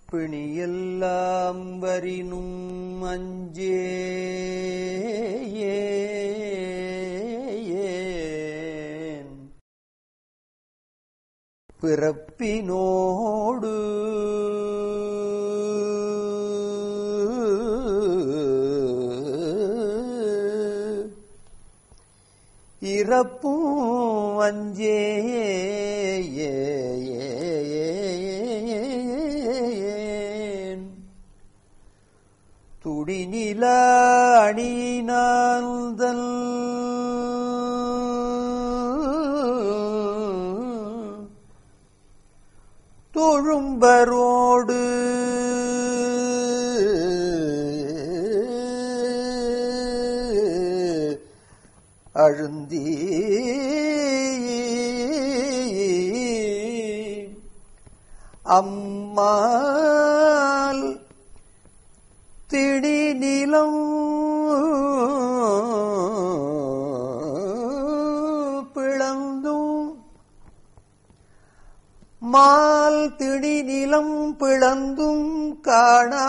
பிணியெல்லாம் வரினும் அஞ்சேன் பிறப்பினோடு இறப்பும் அஞ்சேன் துடிநில அணினாந்தல் தொழும்பரோடு அழுந்தி அம்மாள் திடி நிலம் பிளந்தும் மால் திடி நிலம் பிளந்தும் காணா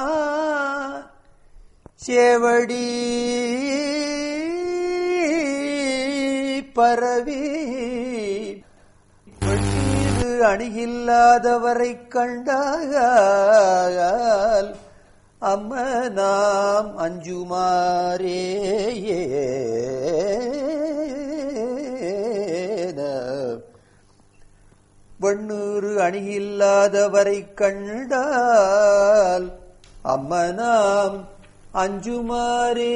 செவடி பரவி வெட்டீது அணியில்லாதவரைக் கண்டால் அம்ம நாம் அஞ்சுமாரேயே வெண்ணூறு அணியில்லாதவரைக் கண்டால் அம்ம நாம் அஞ்சுமாரே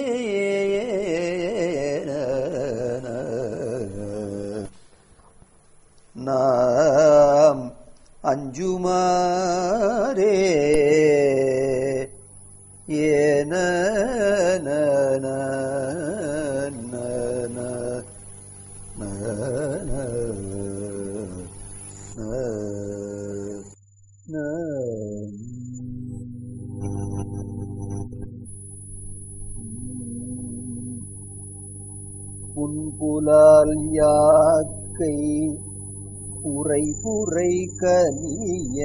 நாம் அஞ்சுமாரே ஏன புன்புலால் யாக்கை புரை புரை கனிய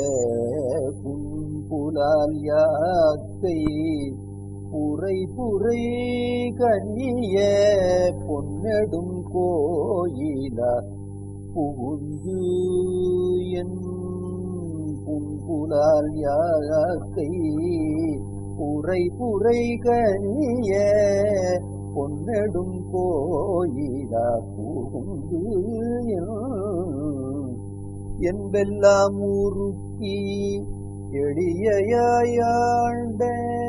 புன்புலால் யாக்கை புரை புரை கனிய பொன்னெடும் கோயிலா புகுந்து என் புன்புலால் யாக்கை புரை புரை கனிய பொன்னெடும் கோயிலா புகுந்து என்பெல்லாம் உருக்கி எளியாயாண்ட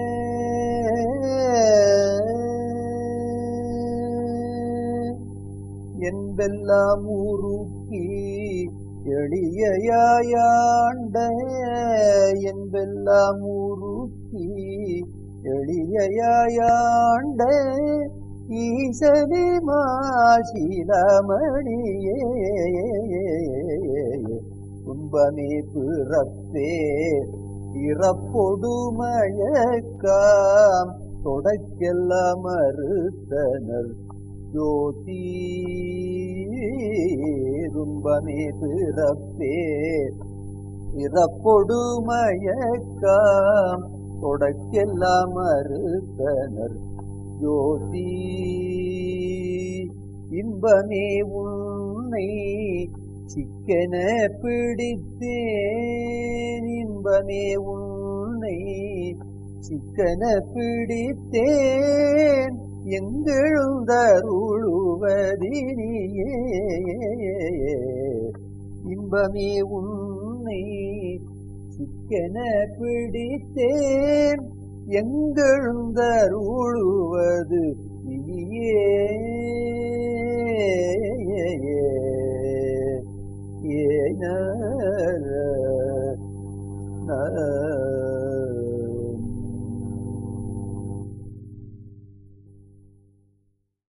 என்பெல்லாம் உருக்கி எளியாயாண்ட என்பெல்லாம் உருக்கி எளியாயாண்ட ஈசனே மாசிலமணியே துன்பமே பிறப்பே இறப்பொடுமயக்காம் தொடக்கெல்லாம் மறுத்தனர் ஜோதி துன்பமே பிறப்பே இறப்பொடுமயக்காம் தொடக்கெல்லாம் மறுத்தனர் ஜோதி இன்பமே உன்னை சிக்கன பிடித்தேன் இன்பமே உன்னை சிக்கன பிடித்தேன் எங்கெழுந்தருளுவதினியே இன்பமே உன்னை சிக்கன பிடித்தேன் எங்கெழுந்தருளுவது இனியே ஏன